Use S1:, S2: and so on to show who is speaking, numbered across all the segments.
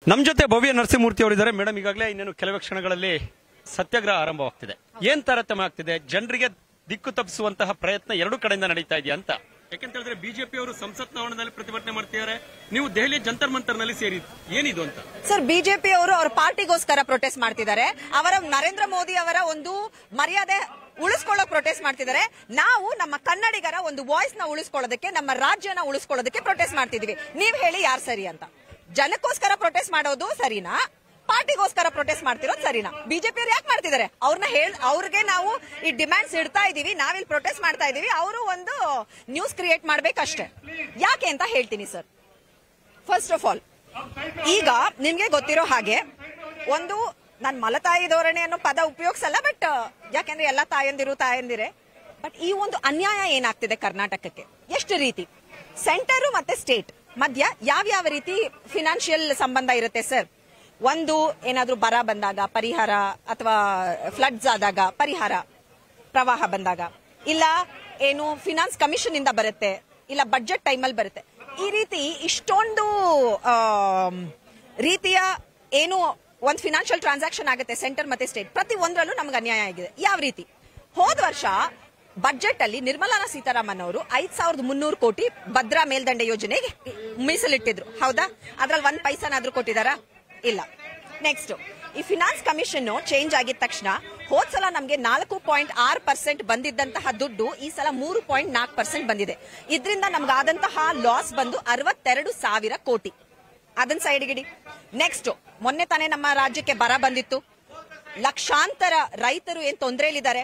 S1: ನಮ್ಮ ಜೊತೆ ಭವ್ಯ ನರಸಿಂಹಮೂರ್ತಿ ಅವರಿದ್ದಾರೆ ಮೇಡಮ್ ಈಗಾಗಲೇ ಇನ್ನೇನು ಕೆಲವೇ ಕ್ಷಣಗಳಲ್ಲಿ ಸತ್ಯಾಗ್ರಹ ಆರಂಭವಾಗ್ತಿದೆ ಏನ್ ತಾರತಮ್ಯ ಆಗ್ತಿದೆ ಜನರಿಗೆ ದಿಕ್ಕು ತಪ್ಪಿಸುವಂತಹ ಪ್ರಯತ್ನ ಎರಡು ಕಡೆಯಿಂದ ನಡೀತಾ ಇದೆಯಾ ಅಂತ ಯಾಕಂತ ಹೇಳಿದ್ರೆ ಬಿಜೆಪಿ ಅವರು ಸಂಸತ್ ಭವನದಲ್ಲಿ ಪ್ರತಿಭಟನೆ ಮಾಡ್ತಿದ್ದಾರೆ ನೀವು ದೆಹಲಿ ಜಂತರ್ ಮಂತರ್ನಲ್ಲಿ ಸೇರಿ ಏನಿದು ಅಂತ
S2: ಸರ್ ಬಿಜೆಪಿ ಅವರು ಅವ್ರ ಪಾರ್ಟಿಗೋಸ್ಕರ ಪ್ರೊಟೆಸ್ಟ್ ಮಾಡ್ತಿದ್ದಾರೆ ಅವರ ನರೇಂದ್ರ ಮೋದಿ ಅವರ ಒಂದು ಮರ್ಯಾದೆ ಉಳಿಸ್ಕೊಳ್ಳೋಕ್ ಪ್ರೊಟೆಸ್ಟ್ ಮಾಡ್ತಿದ್ದಾರೆ ನಾವು ನಮ್ಮ ಕನ್ನಡಿಗರ ಒಂದು ವಾಯ್ಸ್ ನ ಉಳಿಸ್ಕೊಳ್ಳೋದಕ್ಕೆ ನಮ್ಮ ರಾಜ್ಯನ ಉಳಿಸ್ಕೊಳ್ಳೋದಕ್ಕೆ ಪ್ರೊಟೆಸ್ಟ್ ಮಾಡ್ತಿದೀವಿ ನೀವ್ ಹೇಳಿ ಯಾರು ಸರಿ ಅಂತ ಜನಕ್ಕೋಸ್ಕರ ಪ್ರೊಟೆಸ್ಟ್ ಮಾಡೋದು ಸರಿನಾ ಪಾರ್ಟಿಗೋಸ್ಕರ ಪ್ರೊಟೆಸ್ಟ್ ಮಾಡ್ತಿರೋದು ಸರಿನಾ ಬಿಜೆಪಿ ಅವ್ರು ಯಾಕೆ ಮಾಡ್ತಿದ್ದಾರೆ ಅವ್ರನ್ನ ಹೇಳ್ ಅವ್ರಿಗೆ ನಾವು ಈ ಡಿಮ್ಯಾಂಡ್ಸ್ ಇಡ್ತಾ ಇದೀವಿ ನಾವಿಲ್ಲಿ ಪ್ರೊಟೆಸ್ಟ್ ಮಾಡ್ತಾ ಇದೀವಿ ಅವರು ಒಂದು ನ್ಯೂಸ್ ಕ್ರಿಯೇಟ್ ಮಾಡ್ಬೇಕಷ್ಟೇ ಯಾಕೆ ಅಂತ ಹೇಳ್ತೀನಿ ಸರ್ ಫಸ್ಟ್ ಆಫ್ ಆಲ್ ಈಗ ನಿಮ್ಗೆ ಗೊತ್ತಿರೋ ಹಾಗೆ ಒಂದು ನಾನ್ ಮಲತಾಯಿ ಧೋರಣೆ ಅನ್ನೋ ಪದ ಉಪಯೋಗಿಸಲ್ಲ ಬಟ್ ಯಾಕೆಂದ್ರೆ ಎಲ್ಲ ತಾಯಂದಿರು ತಾಯಂದಿರೆ ಬಟ್ ಈ ಒಂದು ಅನ್ಯಾಯ ಏನಾಗ್ತಿದೆ ಕರ್ನಾಟಕಕ್ಕೆ ಎಷ್ಟು ರೀತಿ ಸೆಂಟರ್ ಮತ್ತೆ ಸ್ಟೇಟ್ ಮಧ್ಯ ಯಾವ್ಯಾವ ರೀತಿ ಫಿನಾನ್ಷಿಯಲ್ ಸಂಬಂಧ ಇರುತ್ತೆ ಸರ್ ಒಂದು ಏನಾದ್ರೂ ಬರ ಬಂದಾಗ ಪರಿಹಾರ ಅಥವಾ ಫ್ಲಡ್ಸ್ ಆದಾಗ ಪರಿಹಾರ ಪ್ರವಾಹ ಬಂದಾಗ ಇಲ್ಲ ಏನು ಫಿನಾನ್ಸ್ ಕಮಿಷನ್ ಇಂದ ಬರುತ್ತೆ ಇಲ್ಲ ಬಡ್ಜೆಟ್ ಟೈಮಲ್ಲಿ ಬರುತ್ತೆ ಈ ರೀತಿ ಇಷ್ಟೊಂದು ಆಮ್, ರೀತಿಯ ಏನು ಒಂದು ಫಿನಾನ್ಷಿಯಲ್ ಟ್ರಾನ್ಸಾಕ್ಷನ್ ಆಗುತ್ತೆ ಸೆಂಟರ್ ಮತ್ತೆ ಸ್ಟೇಟ್ ಪ್ರತಿ ಒಂದರಲ್ಲೂ ನಮ್ಗೆ ಅನ್ಯಾಯ ಆಗಿದೆ ಯಾವ ರೀತಿ ಹೋದ ವರ್ಷ ಬಜೆಟ್ ಅಲ್ಲಿ ನಿರ್ಮಲಾ ಸೀತಾರಾಮನ್ ಅವರು ಐದ್ ಸಾವಿರದ ಮುನ್ನೂರು ಕೋಟಿ ಭದ್ರಾ ಮೇಲ್ದಂಡೆ ಯೋಜನೆಗೆ ಮೀಸಲಿಟ್ಟಿದ್ರು ಹೌದಾ ಅದ್ರಲ್ಲಿ ಒಂದ್ ಪೈಸಾನಾದ್ರೂ ಕೊಟ್ಟಿದಾರಾ ಇಲ್ಲ ನೆಕ್ಸ್ಟ್ ಈ ಫಿನಾನ್ಸ್ ಕಮಿಷನ್ ಚೇಂಜ್ ಆಗಿದ ತಕ್ಷಣ ಹೋದ್ ಸಲ ನಮಗೆ ನಾಲ್ಕು ಪಾಯಿಂಟ್ ಆರು ಪರ್ಸೆಂಟ್ ಬಂದಿದ್ದಂತಹ ದುಡ್ಡು ಈ ಸಲ ಮೂರು ಪಾಯಿಂಟ್ ನಾಲ್ಕು ಪರ್ಸೆಂಟ್ ಬಂದಿದೆ ಇದರಿಂದ ನಮ್ಗಾದಂತಹ ಲಾಸ್ ಬಂದು ಅರವತ್ತೆರಡು ಸಾವಿರ ಕೋಟಿ ಅದನ್ನ ಸೈಡ್ಗಿಡಿ ನೆಕ್ಸ್ಟ್ ಮೊನ್ನೆ ತಾನೇ ನಮ್ಮ ರಾಜ್ಯಕ್ಕೆ ಬರ ಬಂದಿತ್ತು ಲಕ್ಷಾಂತರ ರೈತರು ಏನ್ ತೊಂದರೆಯಲ್ಲಿದ್ದಾರೆ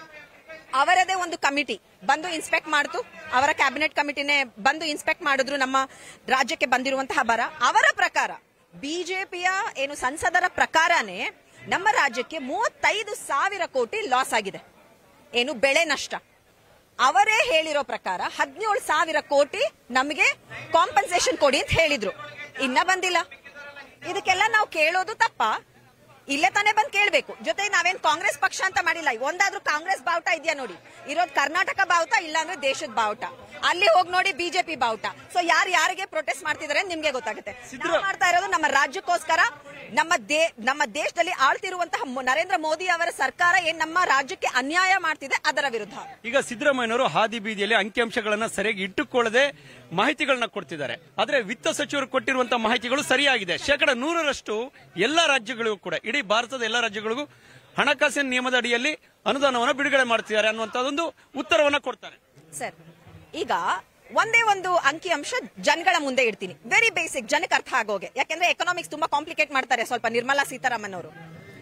S2: ಅವರದೇ ಒಂದು ಕಮಿಟಿ ಬಂದು ಇನ್ಸ್ಪೆಕ್ಟ್ ಮಾಡ್ತು ಅವರ ಕ್ಯಾಬಿನೆಟ್ ಕಮಿಟಿನೇ ಬಂದು ಇನ್ಸ್ಪೆಕ್ಟ್ ಮಾಡಿದ್ರು ನಮ್ಮ ರಾಜ್ಯಕ್ಕೆ ಬಂದಿರುವಂತಹ ಬರ ಅವರ ಪ್ರಕಾರ ಬಿಜೆಪಿಯ ಏನು ಸಂಸದರ ಪ್ರಕಾರನೇ ನಮ್ಮ ರಾಜ್ಯಕ್ಕೆ ಮೂವತ್ತೈದು ಸಾವಿರ ಕೋಟಿ ಲಾಸ್ ಆಗಿದೆ ಏನು ಬೆಳೆ ನಷ್ಟ ಅವರೇ ಹೇಳಿರೋ ಪ್ರಕಾರ ಹದಿನೇಳು ಸಾವಿರ ಕೋಟಿ ನಮಗೆ ಕಾಂಪನ್ಸೇಷನ್ ಕೊಡಿ ಅಂತ ಹೇಳಿದ್ರು ಇನ್ನ ಬಂದಿಲ್ಲ ಇದಕ್ಕೆಲ್ಲ ನಾವು ಕೇಳೋದು ತಪ್ಪ ಇಲ್ಲೇ ತಾನೇ ಬಂದ್ ಕೇಳ್ಬೇಕು ಜೊತೆ ನಾವೇನ್ ಕಾಂಗ್ರೆಸ್ ಪಕ್ಷ ಅಂತ ಮಾಡಿಲ್ಲ ಒಂದಾದ್ರೂ ಕಾಂಗ್ರೆಸ್ ಬಾವುಟ ಇದೆಯಾ ನೋಡಿ ಇರೋದು ಕರ್ನಾಟಕ ಬಾವುಟ ಇಲ್ಲಾಂದ್ರೆ ದೇಶದ ಬಾವುಟ ಅಲ್ಲಿ ಹೋಗಿ ನೋಡಿ ಬಿಜೆಪಿ ಬಾವುಟ ಸೊ ಯಾರು ಯಾರಿಗೆ ಪ್ರೊಟೆಸ್ಟ್ ಮಾಡ್ತಿದಾರೆ ಅಂತ ನಿಮ್ಗೆ ಗೊತ್ತಾಗುತ್ತೆ ನಾವು ಮಾಡ್ತಾ ಇರೋದು ನಮ್ಮ ರಾಜ್ಯಕ್ಕೋಸ್ಕರ ನಮ್ಮ ದೇ ನಮ್ಮ ದೇಶದಲ್ಲಿ ಆಳ್ತಿರುವಂತಹ ಮೊ- ನರೇಂದ್ರ ಮೋದಿ ಅವರ ಸರ್ಕಾರ ಏನ್ ನಮ್ಮ ರಾಜ್ಯಕ್ಕೆ ಅನ್ಯಾಯ ಮಾಡ್ತಿದೆ ಅದರ ವಿರುದ್ಧ
S1: ಈಗ ಸಿದ್ದರಾಮಯ್ಯನವರು ಹಾದಿ ಬೀದಿಯಲ್ಲಿ ಅಂಕಿಅಂಶಗಳನ್ನ ಸರಿಯಾಗಿ ಇಟ್ಟುಕೊಳ್ಳದೆ ಮಾಹಿತಿಗಳನ್ನ ಕೊಡ್ತಿದ್ದಾರೆ ಆದ್ರೆ ವಿತ್ತ ಸಚಿವರು ಕೊಟ್ಟಿರುವಂತಹ ಮಾಹಿತಿಗಳು ಸರಿಯಾಗಿದೆ ಶೇಕಡ ನೂರರಷ್ಟು ಎಲ್ಲಾ ರಾಜ್ಯಗಳಿಗೂ ಕೂಡ ಇಡೀ ಭಾರತದ ಎಲ್ಲಾ ರಾಜ್ಯಗಳಿಗೂ ಹಣಕಾಸಿನ ನಿಯಮದ ಅಡಿಯಲ್ಲಿ ಅನುದಾನವನ್ನು ಬಿಡುಗಡೆ ಮಾಡ್ತಿದ್ದಾರೆ ಅನ್ನುವಂತಹದೊಂದು ಉತ್ತರವನ್ನ ಕೊಡ್ತಾರೆ
S2: ಸರ್ ಈಗ ಒಂದೇ ಒಂದು ಅಂಕಿ ಅಂಶ ಜನಗಳ ಮುಂದೆ ಇಡ್ತೀನಿ ವೆರಿ ಬೇಸಿಕ್ ಜನಕ್ಕೆ ಅರ್ಥ ಆಗೋಗೆ ಯಾಕೆಂದ್ರೆ ಎಕನಾಮಿಕ್ಸ್ ತುಂಬಾ ಕಾಂಪ್ಲಿಕೇಟ್ ಮಾಡ್ತಾರೆ ಸ್ವಲ್ಪ ನಿರ್ಮಲಾ ಸೀತಾರಾಮನ್ ಅವರು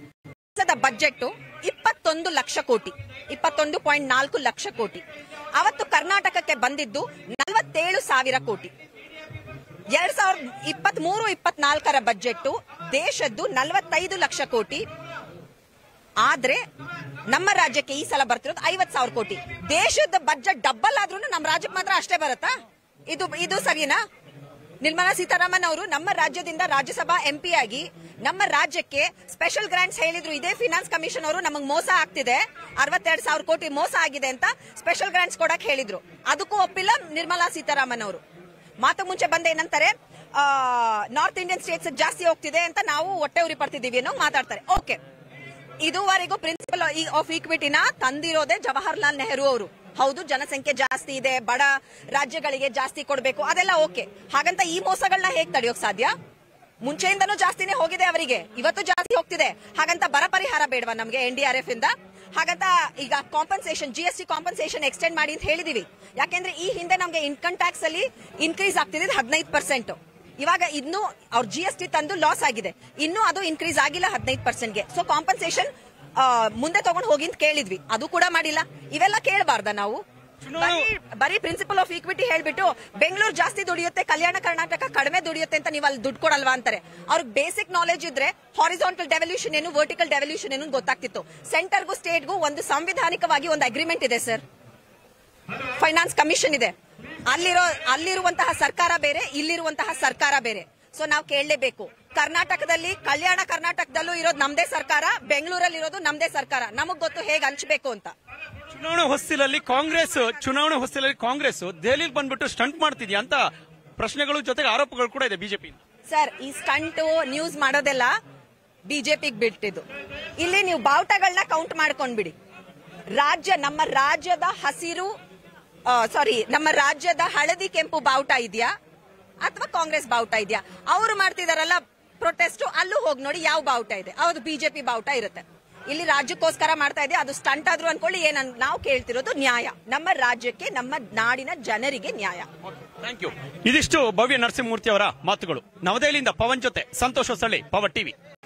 S2: ಬಜೆಟ್ ಇಪ್ಪತ್ತೊಂದು ಲಕ್ಷ ಕೋಟಿ ಇಪ್ಪತ್ತೊಂದು ಪಾಯಿಂಟ್ ನಾಲ್ಕು ಲಕ್ಷ ಕೋಟಿ ಅವತ್ತು ಕರ್ನಾಟಕಕ್ಕೆ ಬಂದಿದ್ದು ನಲವತ್ತೇಳು ಸಾವಿರ ಕೋಟಿ ಎರಡ್ ಸಾವಿರದ ಇಪ್ಪತ್ತ್ ಮೂರು ಇಪ್ಪತ್ನಾಲ್ಕರ ಬಜೆಟ್ ದೇಶದ್ದು ನಲವತ್ತೈದು ಲಕ್ಷ ಕೋಟಿ ಆದ್ರೆ ನಮ್ಮ ರಾಜ್ಯಕ್ಕೆ ಈ ಸಲ ಬರ್ತಿರೋದು ಐವತ್ ಸಾವಿರ ಕೋಟಿ ದೇಶದ ಬಜೆಟ್ ಡಬ್ಬಲ್ ಆದ್ರೂ ನಮ್ಮ ರಾಜ್ಯಕ್ಕೆ ಮಾತ್ರ ಅಷ್ಟೇ ಬರುತ್ತಾ ಇದು ಇದು ಸರಿನಾ ನಿರ್ಮಲಾ ಸೀತಾರಾಮನ್ ಅವರು ನಮ್ಮ ರಾಜ್ಯದಿಂದ ರಾಜ್ಯಸಭಾ ಎಂಪಿ ಆಗಿ ನಮ್ಮ ರಾಜ್ಯಕ್ಕೆ ಸ್ಪೆಷಲ್ ಗ್ರಾಂಟ್ಸ್ ಹೇಳಿದ್ರು ಇದೇ ಫಿನಾನ್ಸ್ ಕಮಿಷನ್ ಅವರು ನಮಗೆ ಮೋಸ ಆಗ್ತಿದೆ ಅರವತ್ತೆರಡು ಸಾವಿರ ಕೋಟಿ ಮೋಸ ಆಗಿದೆ ಅಂತ ಸ್ಪೆಷಲ್ ಗ್ರಾಂಟ್ಸ್ ಕೊಡಕ್ ಹೇಳಿದ್ರು ಅದಕ್ಕೂ ಒಪ್ಪಿಲ್ಲ ನಿರ್ಮಲಾ ಸೀತಾರಾಮನ್ ಅವರು ಮಾತು ಮುಂಚೆ ಬಂದ ಏನಂತಾರೆ ನಾರ್ತ್ ಇಂಡಿಯನ್ ಸ್ಟೇಟ್ಸ್ ಜಾಸ್ತಿ ಹೋಗ್ತಿದೆ ಅಂತ ನಾವು ಹೊಟ್ಟೆ ಉರಿ ಪಡ್ತಿದೀವಿ ಅನ್ನೋ ಮಾತಾಡ್ತಾರೆ ಓಕೆ ಇದುವರೆಗೂ ಪ್ರಿನ್ಸಿಪಲ್ ಆಫ್ ಈಕ್ವಿಟಿನ ತಂದಿರೋದೇ ಜವಾಹರ್ಲಾಲ್ ನೆಹರು ಅವರು ಹೌದು ಜನಸಂಖ್ಯೆ ಜಾಸ್ತಿ ಇದೆ ಬಡ ರಾಜ್ಯಗಳಿಗೆ ಜಾಸ್ತಿ ಕೊಡಬೇಕು ಅದೆಲ್ಲ ಓಕೆ ಹಾಗಂತ ಈ ಮೋಸಗಳನ್ನ ಹೇಗ್ ತಡೆಯೋಕ್ ಸಾಧ್ಯ ಮುಂಚೆಯಿಂದನೂ ಜಾಸ್ತಿನೇ ಹೋಗಿದೆ ಅವರಿಗೆ ಇವತ್ತು ಜಾಸ್ತಿ ಹೋಗ್ತಿದೆ ಹಾಗಂತ ಬರ ಪರಿಹಾರ ಬೇಡವಾ ನಮಗೆ ಎನ್ ಡಿ ಆರ್ ಎಫ್ ಇಂದ ಹಾಗಂತ ಈಗ compensation G S T compensation extend ಮಾಡಿ ಅಂತ ಹೇಳಿದೀವಿ ಯಾಕೆಂದ್ರೆ ಈ ಹಿಂದೆ ನಮಗೆ ಇನ್ಕಮ್ ಟ್ಯಾಕ್ಸ್ ಅಲ್ಲಿ ಇನ್ಕ್ರೀಸ್ ಆಗ್ತಿದೆ ಹದಿನೈದು ಪರ್ಸೆಂಟ್ ಇವಾಗ ಇನ್ನು ಅವ್ರ ಜಿ ಎಸ್ ಟಿ ತಂದು ಲಾಸ್ ಆಗಿದೆ ಇನ್ನು ಅದು ಇನ್ಕ್ರೀಸ್ ಆಗಿಲ್ಲ ಹದಿನೈದು ಪರ್ಸೆಂಟ್ಗೆ ಸೊ ಕಾಂಪನ್ಸೇಷನ್ ಮುಂದೆ ತಗೊಂಡು ಹೋಗಿ ಅಂತ ಕೇಳಿದ್ವಿ ಅದು ಕೂಡ ಮಾಡಿಲ್ಲ ಇವೆಲ್ಲ ಕೇಳಬಾರ್ದ ನಾವು ಬರೀ- ಬರೀ ಪ್ರಿನ್ಸಿಪಲ್ ಆಫ್ ಈಕ್ವಿಟಿ ಹೇಳ್ಬಿಟ್ಟು ಬೆಂಗಳೂರು ಜಾಸ್ತಿ ದುಡಿಯುತ್ತೆ ಕಲ್ಯಾಣ ಕರ್ನಾಟಕ ಕಡಿಮೆ ದುಡಿಯುತ್ತೆ ಅಂತ ನೀವು ಅಲ್ಲಿ ದುಡ್ಡು ಕೊಡಲ್ವಾ ಅಂತಾರೆ ಅವ್ರಿಗೆ ಬೇಸಿಕ್ ನಾಲೆಜ್ ಇದ್ರೆ ಹಾರಿಸಾಂಟಲ್ ಡೆವಲ್ಯೂಷನ್ ಏನು ವರ್ಟಿಕಲ್ ಡೆವಲ್ಯೂಷನ್ ಏನು ಗೊತ್ತಾಗ್ತಿತ್ತು ಸೆಂಟರ್ಗೂ ಸ್ಟೇಟ್ಗೂ ಒಂದು ಸಾಂವಿಧಾನಿಕವಾಗಿ ಒಂದು ಅಗ್ರಿಮೆಂಟ್ ಇದೆ ಸರ್ ಫೈನಾನ್ಸ್ ಕಮಿಷನ್ ಇದೆ ಅಲ್ಲಿರೋ ಅಲ್ಲಿರುವಂತಹ ಸರ್ಕಾರ ಬೇರೆ ಇಲ್ಲಿರುವಂತಹ ಸರ್ಕಾರ ಬೇರೆ ಸೊ ನಾವು ಕೇಳಲೇಬೇಕು ಕರ್ನಾಟಕದಲ್ಲಿ ಕಲ್ಯಾಣ ಕರ್ನಾಟಕದಲ್ಲೂ ಇರೋದು ನಮ್ದೇ ಸರ್ಕಾರ ಬೆಂಗಳೂರಲ್ಲಿ ಇರೋದು ನಮ್ದೇ ಸರ್ಕಾರ ನಮಗ್ ಗೊತ್ತು ಹೇಗೆ ಹಂಚ್ಬೇಕು ಅಂತ
S1: ಚುನಾವಣೆ ಹೊಸ್ತಿಲಲ್ಲಿ ಕಾಂಗ್ರೆಸ್ ಚುನಾವಣೆ ಹೊಸ್ತಿಲಲ್ಲಿ ಕಾಂಗ್ರೆಸ್ ದೆಹಲಿಗೆ ಬಂದ್ಬಿಟ್ಟು ಸ್ಟಂಟ್ ಮಾಡ್ತಿದ್ಯಾ ಅಂತ ಪ್ರಶ್ನೆಗಳು ಜೊತೆಗೆ ಆರೋಪಗಳು ಕೂಡ ಇದೆ ಬಿಜೆಪಿ
S2: ಸರ್ ಈ ಸ್ಟಂಟು ನ್ಯೂಸ್ ಮಾಡೋದೆಲ್ಲ ಬಿಜೆಪಿಗ್ ಬಿಟ್ಟಿದ್ದು ಇಲ್ಲಿ ನೀವು ಬಾವುಟಗಳನ್ನ ಕೌಂಟ್ ಮಾಡ್ಕೊಂಡ್ಬಿಡಿ ರಾಜ್ಯ ನಮ್ಮ ರಾಜ್ಯದ ಹಸಿರು ಸಾರಿ ನಮ್ಮ ರಾಜ್ಯದ ಹಳದಿ ಕೆಂಪು ಬಾವುಟ ಇದೆಯಾ ಅಥವಾ ಕಾಂಗ್ರೆಸ್ ಬಾವುಟ ಇದೆಯಾ ಅವರು ಮಾಡ್ತಿದಾರಲ್ಲ ಪ್ರೊಟೆಸ್ಟ್ ಅಲ್ಲೂ ಹೋಗಿ ನೋಡಿ ಯಾವ ಬಾವುಟ ಇದೆ ಹೌದು ಬಿಜೆಪಿ ಬಾವುಟ ಇರುತ್ತೆ ಇಲ್ಲಿ ರಾಜ್ಯಕ್ಕೋಸ್ಕರ ಮಾಡ್ತಾ ಇದೆ ಅದು ಸ್ಟಂಟ್ ಆದ್ರೂ ಅನ್ಕೊಳ್ಳಿ ಏನ್ ನಾವು ಕೇಳ್ತಿರೋದು ನ್ಯಾಯ ನಮ್ಮ ರಾಜ್ಯಕ್ಕೆ ನಮ್ಮ ನಾಡಿನ ಜನರಿಗೆ ನ್ಯಾಯ
S1: ಥ್ಯಾಂಕ್ ಯು ಇದಿಷ್ಟು ಭವ್ಯ ನರಸಿಂಹಮೂರ್ತಿ ಅವರ ಮಾತುಗಳು ನವದೆಹಲಿಯಿಂದ ಪವನ್ ಜೊತೆ ಸಂತೋಷ ಸಳ್ಳಿ ಪವರ್ ಟಿವಿ